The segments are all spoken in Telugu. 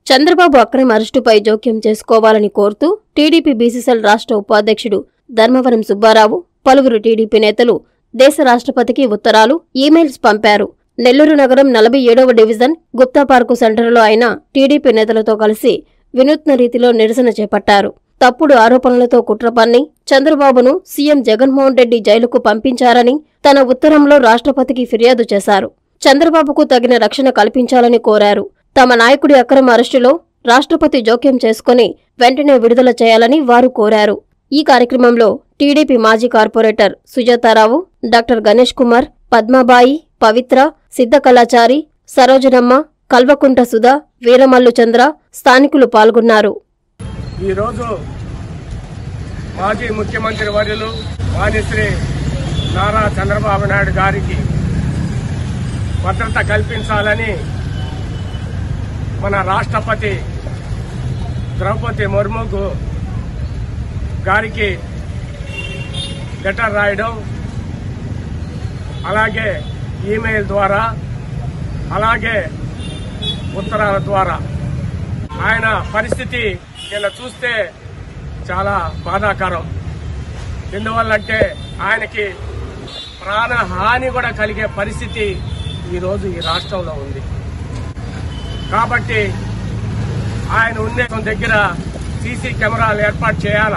చంద్రబాబు అక్రమ అరెస్టుపై జోక్యం చేసుకోవాలని కోరుతూ టీడీపీ బీసీసీఎల్ రాష్ట్ర ఉపాధ్యక్షుడు ధర్మవరం సుబ్బారావు పలువురు టీడీపీ నేతలు దేశ రాష్ట్రపతికి ఉత్తరాలు ఈమెయిల్స్ పంపారు నెల్లూరు నగరం నలభై ఏడవ డివిజన్ గుప్తా పార్కు సెంటర్లో ఆయన టీడీపీ నేతలతో కలిసి వినూత్న రీతిలో నిరసన చేపట్టారు తప్పుడు ఆరోపణలతో కుట్ర పన్ని చంద్రబాబును సీఎం జగన్మోహన్ రెడ్డి జైలుకు పంపించారని తన ఉత్తరంలో రాష్ట్రపతికి ఫిర్యాదు చేశారు చంద్రబాబుకు తగిన రక్షణ కల్పించాలని కోరారు తమ నాయకుడి అక్రమ అరెస్టులో రాష్ట్రపతి జోక్యం చేసుకుని వెంటనే విడుదల చేయాలని వారు కోరారు ఈ కార్యక్రమంలో టీడీపీ మాజీ కార్పొరేటర్ సుజాతారావు డాక్టర్ గణేష్ కుమార్ పద్మాబాయి పవిత్ర సిద్ధకళాచారి సరోజనమ్మ కల్వకుంట సుధా వీరమల్లు చంద్ర స్థానికులు పాల్గొన్నారు ఈరోజు మాజీ ముఖ్యమంత్రి వర్యులు వాణిశ్రీ నారా చంద్రబాబు నాయుడు గారికి భద్రత కల్పించాలని మన రాష్ట్రపతి ద్రౌపది ముర్ముకు గారికి లెటర్ రాయడం అలాగే ఈమెయిల్ ద్వారా అలాగే ఉత్తరాల ద్వారా ఆయన పరిస్థితి నిన్న చూస్తే చాలా బాధాకరం ఎందువల్లంటే ఆయనకి ప్రాణహాని కూడా కలిగే పరిస్థితి ఈరోజు ఈ రాష్ట్రంలో ఉంది కాబట్టి ఆయన ఉండే దగ్గర సీసీ కెమెరాలు ఏర్పాటు చేయాలా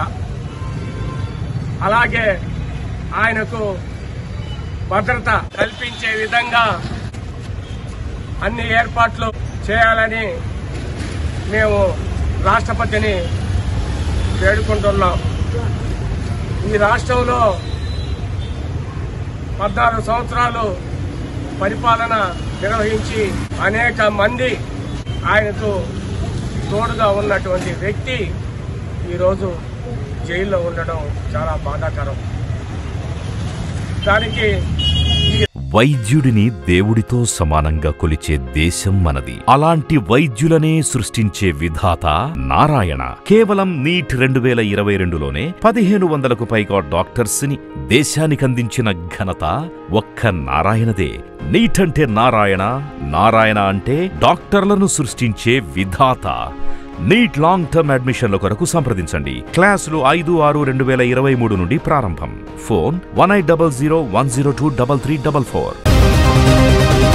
అలాగే ఆయనకు భద్రత కల్పించే విధంగా అన్ని ఏర్పాట్లు చేయాలని మేము రాష్ట్రపతిని వేడుకుంటున్నాం ఈ రాష్ట్రంలో పద్నాలుగు సంవత్సరాలు పరిపాలన నిర్వహించి అనేక మంది ఆయనకు తోడుగా ఉన్నటువంటి వ్యక్తి ఈరోజు జైల్లో ఉండడం చాలా బాధాకరం దానికి వైద్యుడిని దేవుడితో సమానంగా కొలిచే దేశం మనది అలాంటి వైద్యులనే సృష్టించే విధాత నారాయణ కేవలం నీట్ రెండు వేల ఇరవై రెండులోనే పదిహేను వందలకు పైగా డాక్టర్స్ ని దేశానికందించిన ఘనత ఒక్క నారాయణదే నీట్ అంటే నారాయణ నారాయణ అంటే డాక్టర్లను సృష్టించే విధాత నీట్ లాంగ్ టర్మ్ అడ్మిషన్ల కొరకు సంప్రదించండి క్లాసులు ఐదు ఆరు రెండు వేల ఇరవై మూడు నుండి ప్రారంభం phone one eight double zero one zero two double three double four